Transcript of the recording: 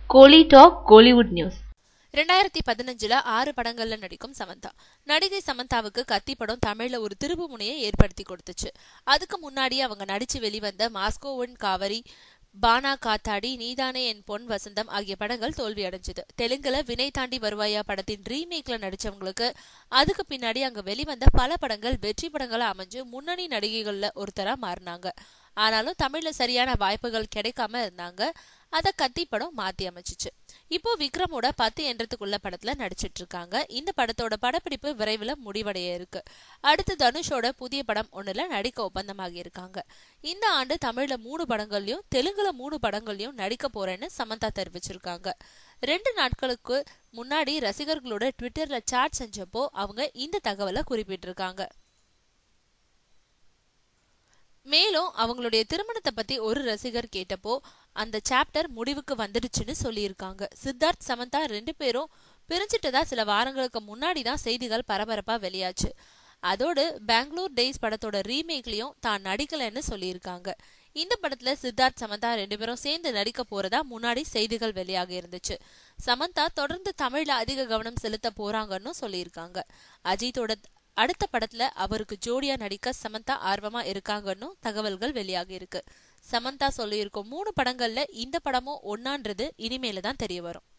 கோலி talk Kollywood news ரெண்டாயிரத்தி பதினஞ்சுல ஆறு படங்கள்ல நடிக்கும் சமந்தா நடிகை சமந்தாவுக்கு கத்தி படம் தமிழ்ல ஒரு திருப்பு முனையை ஏற்படுத்தி கொடுத்துச்சு அதுக்கு முன்னாடி அவங்க நடிச்சு வெளிவந்த மாஸ்கோவன் காவரி பானா காத்தாடி நீதானே என் பொன் வசந்தம் ஆகிய படங்கள் தோல்வி அடைஞ்சது தெலுங்குல வினை தாண்டி வருவாயா படத்தின் ரீமேக்ல நடிச்சவங்களுக்கு அதுக்கு பின்னாடி அங்க வெளிவந்த பல படங்கள் வெற்றி படங்களா அமைஞ்சு முன்னணி நடிகைகள்ல ஒருத்தரா மாறினாங்க ஆனாலும் தமிழ்ல சரியான வாய்ப்புகள் கிடைக்காம இருந்தாங்க அத கத்தி படம் மாத்தி அமைச்சிச்சு இப்போ விக்ரமோட பத்து எண்ணத்துக்குள்ள படத்துல நடிச்சிட்டு இருக்காங்க இந்த படத்தோட படப்பிடிப்பு விரைவில் முடிவடைய இருக்கு அடுத்து தனுஷோட புதிய படம் ஒண்ணுல நடிக்க ஒப்பந்தமாகி இருக்காங்க இந்த ஆண்டு தமிழ்ல மூணு படங்கள்லயும் தெலுங்குல மூணு படங்கள்லயும் நடிக்க போறேன்னு சமந்தா தெரிவிச்சிருக்காங்க ரெண்டு நாட்களுக்கு முன்னாடி ரசிகர்களோட ட்விட்டர்ல சாட் செஞ்சப்போ அவங்க இந்த தகவலை குறிப்பிட்டிருக்காங்க மேலும் அவங்களுடைய திருமணத்தை பத்தி ஒரு ரசிகர் கேட்டப்போ அந்த சாப்டர் முடிவுக்கு வந்துடுச்சுன்னு சொல்லியிருக்காங்க சித்தார்த் சமந்தா ரெண்டு பேரும் பிரிஞ்சிட்டதா சில வாரங்களுக்கு முன்னாடி தான் செய்திகள் பரபரப்பா வெளியாச்சு அதோடு பெங்களூர் டேஸ் படத்தோட ரீமேக்லயும் தான் நடிக்கலன்னு சொல்லியிருக்காங்க இந்த படத்துல சித்தார்த் சமந்தா ரெண்டு பேரும் சேர்ந்து நடிக்க போறதா முன்னாடி செய்திகள் வெளியாக இருந்துச்சு சமந்தா தொடர்ந்து தமிழ்ல அதிக கவனம் செலுத்த போறாங்கன்னு சொல்லியிருக்காங்க அஜித்தோட அடுத்த படத்துல அவருக்கு ஜோடியா நடிக்க சமந்தா ஆர்வமா இருக்காங்கன்னு தகவல்கள் வெளியாகி இருக்கு சமந்தா சொல்லியிருக்கும் மூணு படங்கள்ல இந்த படமும் ஒன்னான்றது இனிமேல தான் தெரிய வரும்